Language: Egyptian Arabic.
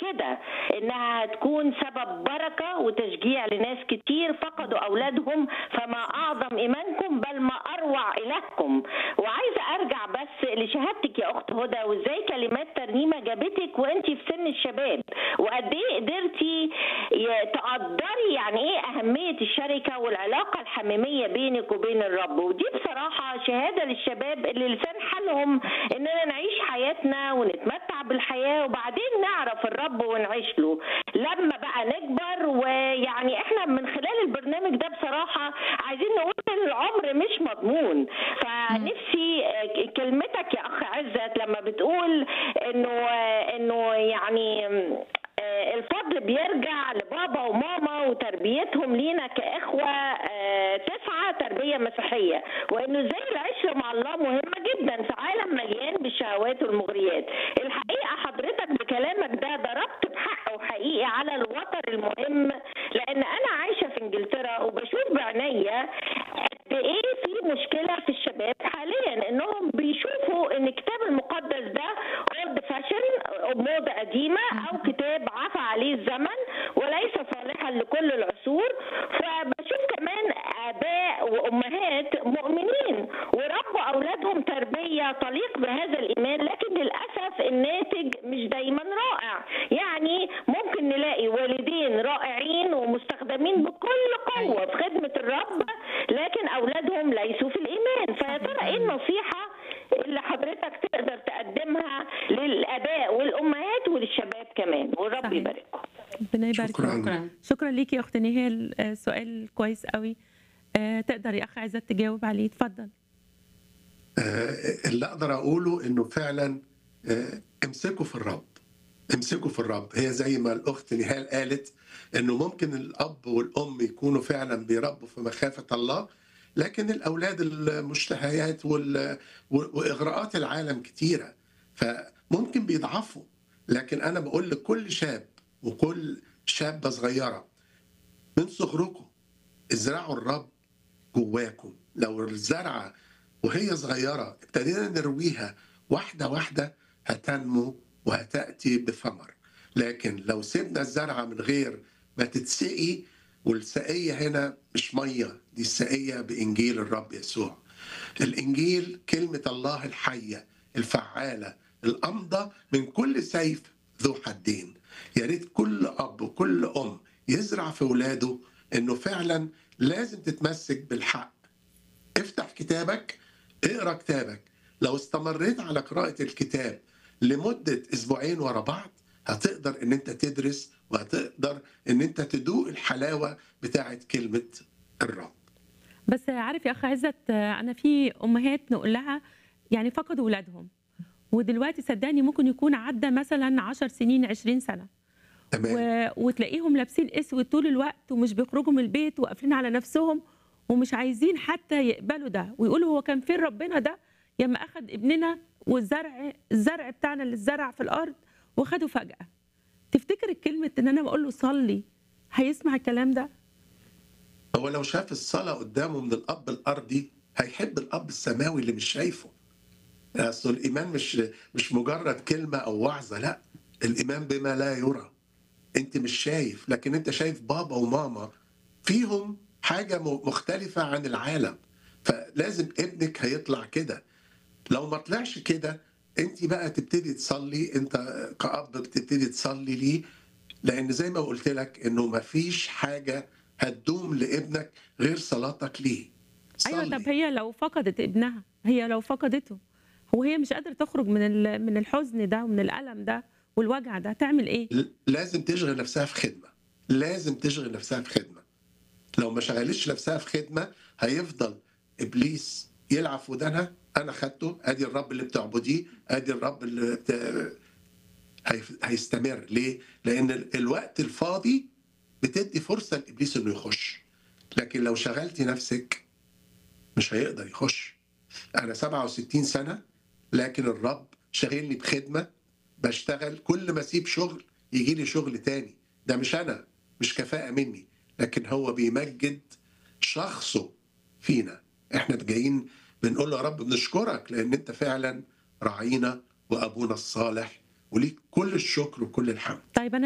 كده انها هتكون سبب بركه وتشجيع لناس كتير فقدوا اولادهم فما اعظم ايمانكم بل ما اروع الهكم وعايزه ارجع بس لشهادتك يا اخت هدى وازاي كلمات ترنيمه جابتك وانت في سن الشباب وقد ايه قدرتي ي- تقدري يعني ايه اهميه الشركه والعلاقه الحميميه بينك وبين الرب ودي بصراحه شهاده للشباب اللي لسان حالهم اننا نعيش حياتنا ونتمتع بالحياه وبعدين نعرف الرب ونعيش له لما بقى نكبر ويعني احنا من خلال البرنامج ده بصراحه عايزين نقول ان العمر مش مضمون فنفسي آه، كلمتك يا اخ عزت لما بتقول انه آه، انه يعني آه، الفضل بيرجع لبابا وماما وتربيتهم لينا كإخوة آه، تسعى تربية مسيحية وإنه زي العشرة مع الله مهمة جدا في عالم مليان بالشهوات والمغريات الحقيقة حضرتك بكلامك ده ضربت بحق وحقيقي على الوتر المهم لأن أنا عايشة في إنجلترا وبشوف بعينيا قد إيه في مشكلة في الشباب حاليا إنهم بيشوفوا إن الكتاب المقدس ده اولد فاشن موضة قديمة أو كتاب عفى عليه الزمن وليس صالحا لكل العصور فبشوف كمان آباء وأمهات مؤمنين وربوا أولادهم تربية تليق بهذا الإيمان لكن للأسف الناتج مش دايما رائع يعني ممكن نلاقي والدين رائعين ومستخدمين بكل قوة في خدمة الرب لكن أولادهم ليسوا في الإيمان فيا ترى إيه النصيحة اللي حضرتك تقدر تقدمها للآباء والأمهات وللشباب كمان والرب صحيح. يبارككم ربنا يبارك شكراً. فيك. شكرا شكرا ليكي يا اخت نهال آه، سؤال كويس قوي آه، تقدر يا اخ عزت تجاوب عليه اتفضل آه، اللي اقدر اقوله انه فعلا آه، امسكوا في الرب امسكوا في الرب هي زي ما الاخت نهال قالت انه ممكن الاب والام يكونوا فعلا بيربوا في مخافه الله لكن الاولاد المشتهيات وال- و- واغراءات العالم كتيره فممكن بيضعفوا لكن انا بقول لكل شاب وكل شابه صغيره من صغركم ازرعوا الرب جواكم لو الزرعه وهي صغيرة ابتدينا نرويها واحدة واحدة هتنمو وهتأتي بثمر لكن لو سيبنا الزرعة من غير ما تتسقي والسقية هنا مش مية دي السقية بإنجيل الرب يسوع الإنجيل كلمة الله الحية الفعالة الأمضى من كل سيف ذو حدين يا ريت كل أب وكل أم يزرع في ولاده إنه فعلا لازم تتمسك بالحق افتح كتابك اقرا كتابك لو استمريت على قراءة الكتاب لمدة أسبوعين ورا بعض هتقدر إن أنت تدرس وهتقدر إن أنت تدوق الحلاوة بتاعت كلمة الرب بس عارف يا اخ عزت آه، انا في امهات نقول لها يعني فقدوا ولادهم ودلوقتي صدقني ممكن يكون عدى مثلا 10 سنين 20 سنه تمام و... وتلاقيهم لابسين اسود طول الوقت ومش بيخرجوا من البيت وقافلين على نفسهم ومش عايزين حتى يقبلوا ده ويقولوا هو كان فين ربنا ده لما اخذ ابننا والزرع الزرع بتاعنا اللي اتزرع في الارض واخده فجاه تفتكر الكلمه ان انا بقول له صلي هيسمع الكلام ده هو لو شاف الصلاة قدامه من الأب الأرضي هيحب الأب السماوي اللي مش شايفه أصل الإيمان مش مش مجرد كلمة أو وعظة لا الإيمان بما لا يرى أنت مش شايف لكن أنت شايف بابا وماما فيهم حاجة م- مختلفة عن العالم فلازم ابنك هيطلع كده لو ما طلعش كده انت بقى تبتدي تصلي انت كأب بتبتدي تصلي ليه لان زي ما قلت لك انه ما فيش حاجه هتدوم لابنك غير صلاتك ليه ايوه صلي. طب هي لو فقدت ابنها هي لو فقدته وهي مش قادره تخرج من ال- من الحزن ده ومن الالم ده والوجع ده تعمل ايه ل- لازم تشغل نفسها في خدمه لازم تشغل نفسها في خدمه لو ما شغلتش نفسها في خدمه هيفضل ابليس يلعب في ودانها انا خدته ادي الرب اللي بتعبديه ادي الرب اللي بت... هي... هيستمر ليه لان ال- الوقت الفاضي بتدي فرصه لابليس انه يخش لكن لو شغلتي نفسك مش هيقدر يخش انا 67 سنه لكن الرب شاغلني بخدمه بشتغل كل ما اسيب شغل يجي لي شغل تاني ده مش انا مش كفاءه مني لكن هو بيمجد شخصه فينا احنا جايين بنقول له يا رب بنشكرك لان انت فعلا راعينا وابونا الصالح وليك كل الشكر وكل الحمد طيب انا